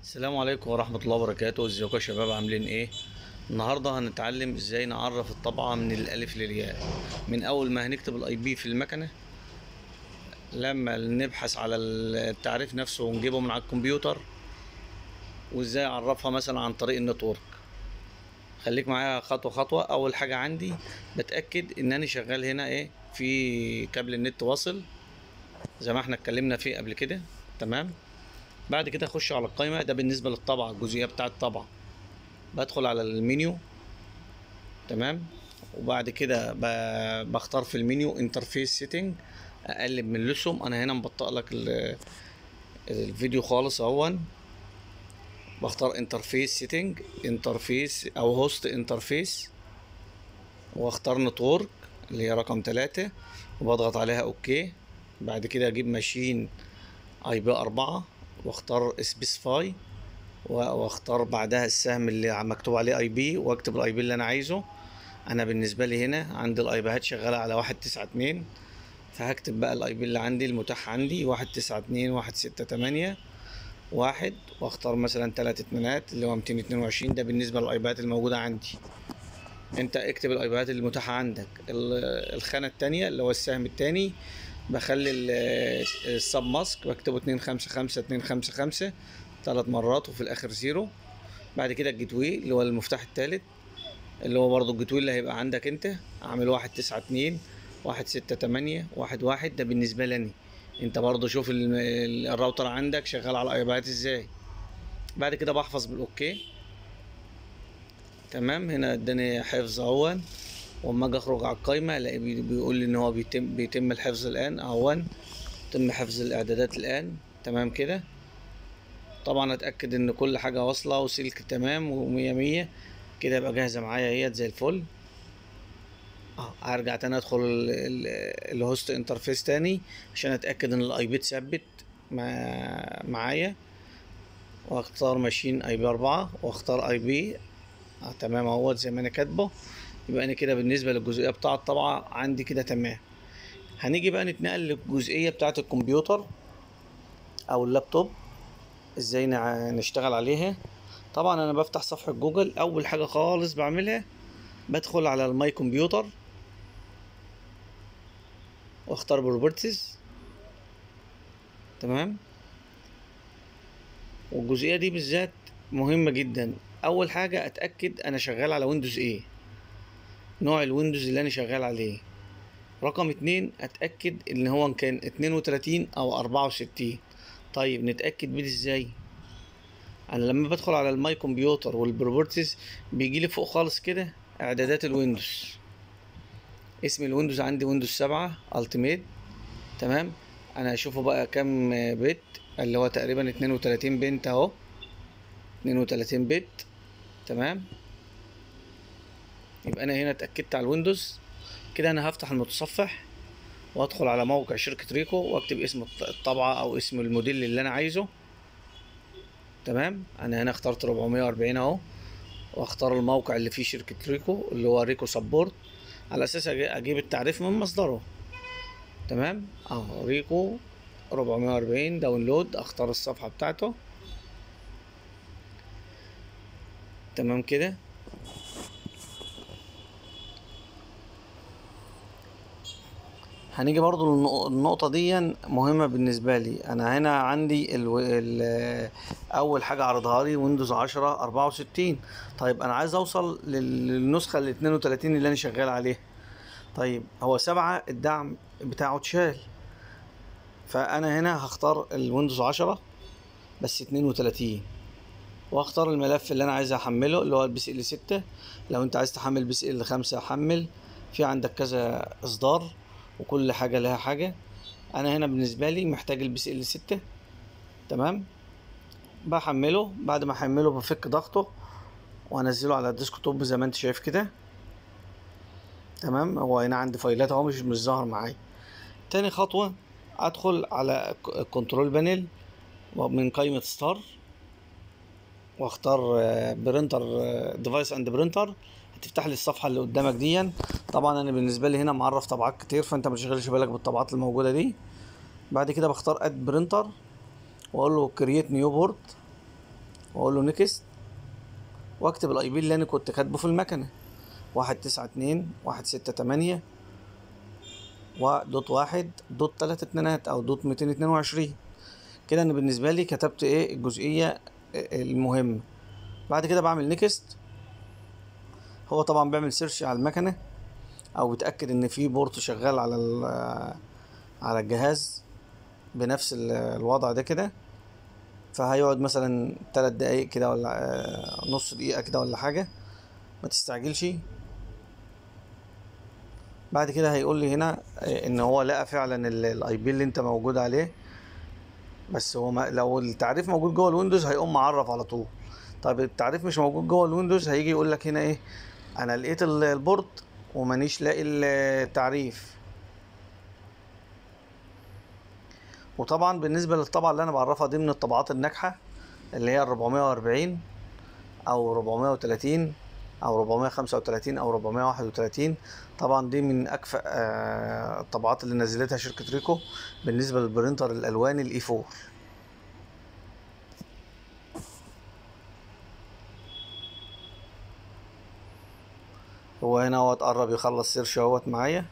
السلام عليكم ورحمة الله وبركاته ازيكم يا شباب عاملين ايه النهاردة هنتعلم ازاي نعرف الطبعة من الالف للياء من اول ما هنكتب الاي بي في المكنة لما نبحث على التعريف نفسه ونجيبه من على الكمبيوتر وازاي اعرفها مثلا عن طريق النتورك خليك معايا خطوة خطوة اول حاجة عندي بتأكد ان انا شغال هنا ايه في كابل النت واصل زي ما احنا اتكلمنا فيه قبل كده تمام بعد كده اخش على القائمه ده بالنسبه للطبعه الجزئيه بتاعه الطبعه بدخل على المنيو تمام وبعد كده ب- بختار في المنيو انترفيس سيتنج اقلب من الرسم انا هنا مبطئ لك ال- الفيديو خالص اهون بختار انترفيس سيتنج انترفيس او هوست انترفيس واختار نتورك اللي هي رقم ثلاثة وبضغط عليها اوكي بعد كده اجيب ماشين اي بي أربعة واختار سبيسيفاي واختار بعدها السهم اللي مكتوب عليه اي بي واكتب الاي بي اللي انا عايزه انا بالنسبه لي هنا عندي الاي بيهات شغاله على واحد تسعة اتنين فهكتب بقى الاي بي اللي عندي المتاح عندي واحد تسعة اتنين واحد ستة تمانية واحد واختار مثلا تلات اتنينات اللي هو ميتين اتنين وعشرين ده بالنسبه للايبات الموجوده عندي انت اكتب الايبات المتاحه عندك ال- الخانه التانية اللي هو السهم التاني بخلي ال- السب ماسك بكتبه اتنين خمسة خمسة اتنين خمسة خمسة تلات مرات وفي الاخر زيرو بعد كده الجيت واي اللي هو المفتاح التالت اللي هو برضو الجيت واي اللي هيبقى عندك انت اعمل واحد تسعة اتنين واحد ستة تمانية واحد واحد ده بالنسبة لي انت برضو شوف ال- ال- الراوتر عندك شغال على ايباد ازاي بعد كده بحفظ بالاوكي تمام هنا اداني حفظ اهون واما اجي اخرج على القايمه الاقي بي- بيقول لي ان هو بيتم بيتم الحفظ الان اهون تم حفظ الاعدادات الان تمام كده طبعا اتاكد ان كل حاجه واصله وسلك تمام ومية مية كده يبقى جاهزه معايا اهيت زي الفل اه هرجع تاني ادخل ال- ال- الهوست انترفيس تاني عشان اتاكد ان الاي بي اتثبت مع- معايا واختار ماشين اي بي اربعة واختار اي بي آه تمام اهوت زي ما انا كاتبه يبقى انا كده بالنسبه للجزئيه بتاعه الطبعه عندي كده تمام هنيجي بقى نتنقل للجزئيه بتاعه الكمبيوتر او اللابتوب ازاي نع- نشتغل عليها طبعا انا بفتح صفحه جوجل اول حاجه خالص بعملها بدخل على الماي كمبيوتر واختار بروبرتيز تمام والجزئيه دي بالذات مهمه جدا اول حاجه اتاكد انا شغال على ويندوز ايه نوع الويندوز اللي انا شغال عليه رقم اتنين اتاكد ان هو إن كان اتنين وتلاتين او اربعة وستين طيب نتاكد بيه ازاي انا لما بدخل على الماي كمبيوتر والبروبرتيز بيجي لي فوق خالص كده اعدادات الويندوز اسم الويندوز عندي ويندوز سبعة التيميت تمام انا هشوفه بقى كام بت اللي هو تقريبا اتنين وتلاتين بنت اهو اتنين وتلاتين بت تمام يبقى انا هنا اتاكدت على الويندوز كده انا هفتح المتصفح وادخل على موقع شركة ريكو واكتب اسم الط- الطبعة او اسم الموديل اللي انا عايزه تمام انا هنا اخترت 440 اهو واختار الموقع اللي فيه شركة ريكو اللي هو ريكو سبورت على اساس أجي- اجيب التعريف من مصدره تمام اهو ريكو 440 داونلود اختار الصفحة بتاعته تمام كده هنيجي برضو للنق- النقطة دي مهمة بالنسبة لي أنا هنا عندي ال ال أول حاجة عرضها لي ويندوز 10 64 طيب أنا عايز أوصل لل- للنسخة ال 32 اللي أنا شغال عليها طيب هو سبعة الدعم بتاعه اتشال فأنا هنا هختار الويندوز 10 بس 32 واختار الملف اللي انا عايز احمله اللي هو البي سي ال 6 لو انت عايز تحمل بي سي ال 5 حمل في عندك كذا اصدار وكل حاجه لها حاجه انا هنا بالنسبه لي محتاج البي سي ال 6 تمام بحمله بعد ما احمله بفك ضغطه وانزله على الديسكتوب زي ما انت شايف كده تمام هو هنا عندي فايلات اهو مش مش ظاهر معايا تاني خطوه ادخل على الكنترول بانل من قائمه ستار واختار برينتر ديفايس اند برينتر هتفتح لي الصفحه اللي قدامك دي طبعا انا بالنسبه لي هنا معرف طبعات كتير فانت ما تشغلش بالك بالطبعات الموجوده دي بعد كده بختار اد برينتر واقول له كرييت نيو بورد واقول له نيكست واكتب الاي بي اللي انا كنت كاتبه في المكنه واحد تسعة اتنين واحد ستة تمانية ودوت واحد دوت تلاتة اتنينات او دوت ميتين اتنين وعشرين كده انا بالنسبة لي كتبت ايه الجزئية المهمة بعد كده بعمل نيكست هو طبعا بيعمل سيرش على المكنة او بيتأكد ان في بورت شغال على ال- على الجهاز بنفس ال- الوضع ده كده فهيقعد مثلا تلات دقايق كده ولا آه، نص دقيقة كده ولا حاجة ما تستعجلش بعد كده هيقول لي هنا آه، ان هو لقى فعلا الاي بي اللي انت موجود عليه بس هو ما لو التعريف موجود جوه الويندوز هيقوم معرف على طول طيب التعريف مش موجود جوه الويندوز هيجي يقول لك هنا ايه انا لقيت ال- البورد ومانيش لاقي التعريف وطبعا بالنسبه للطبعه اللي انا بعرفها دي من الطبعات الناجحه اللي هي ال 440 او 430 او 435 او 431 طبعا دي من اكفأ آه، الطبعات اللي نزلتها شركه ريكو بالنسبه للبرينتر الالواني الاي 4 هو هنا هو اتقرب يخلص سيرش اهوت معايا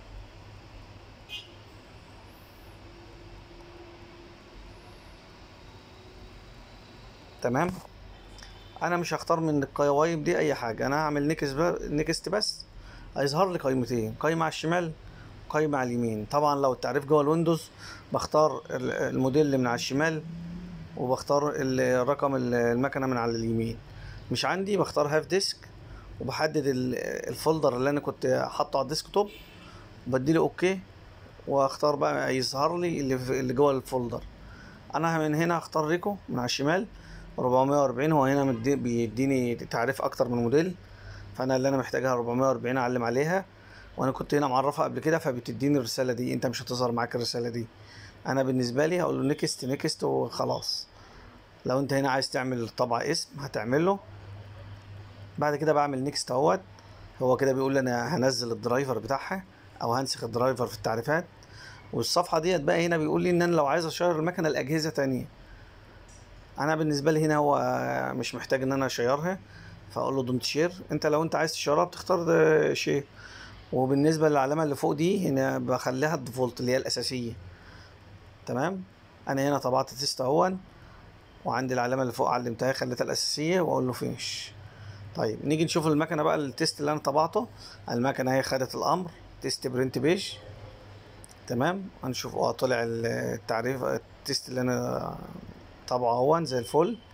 تمام انا مش هختار من القوايم دي اي حاجه انا هعمل نيكست ب... نيكست بس هيظهر لي قائمتين قائمه على الشمال قائمه على اليمين طبعا لو التعريف جوه الويندوز بختار ال- الموديل اللي من على الشمال وبختار ال- رقم ال- المكنه من على اليمين مش عندي بختار هاف ديسك وبحدد ال- الفولدر اللي انا كنت حاطه على الديسكتوب بديله اوكي واختار بقى يظهر لي اللي في- اللي جوه الفولدر انا من هنا هختار ريكو من على الشمال 440 هو هنا مدي بيديني تعريف اكتر من موديل فانا اللي انا محتاجها 440 اعلم عليها وانا كنت هنا معرفها قبل كده فبتديني الرساله دي انت مش هتظهر معاك الرساله دي انا بالنسبه لي هقول له نيكست نيكست وخلاص لو انت هنا عايز تعمل طبع اسم هتعمل له بعد كده بعمل نيكست اهوت هو كده بيقول لي انا هنزل الدرايفر بتاعها او هنسخ الدرايفر في التعريفات والصفحه ديت بقى هنا بيقول لي ان انا لو عايز اشير المكنه لاجهزه تانية انا بالنسبه لي هنا هو مش محتاج ان انا اشيرها فاقول له دونت شير انت لو انت عايز تشيرها بتختار ده شير وبالنسبه للعلامه اللي فوق دي هنا بخليها الديفولت اللي هي الاساسيه تمام انا هنا طبعت تيست اهون وعندي العلامه اللي فوق علمتها خليتها الاساسيه واقول له فينش طيب نيجي نشوف المكنه بقى التيست اللي انا طبعته المكنه هي خدت الامر تيست برنت بيج تمام هنشوف اه طلع التعريف التيست اللي انا طبعه اهون زي الفل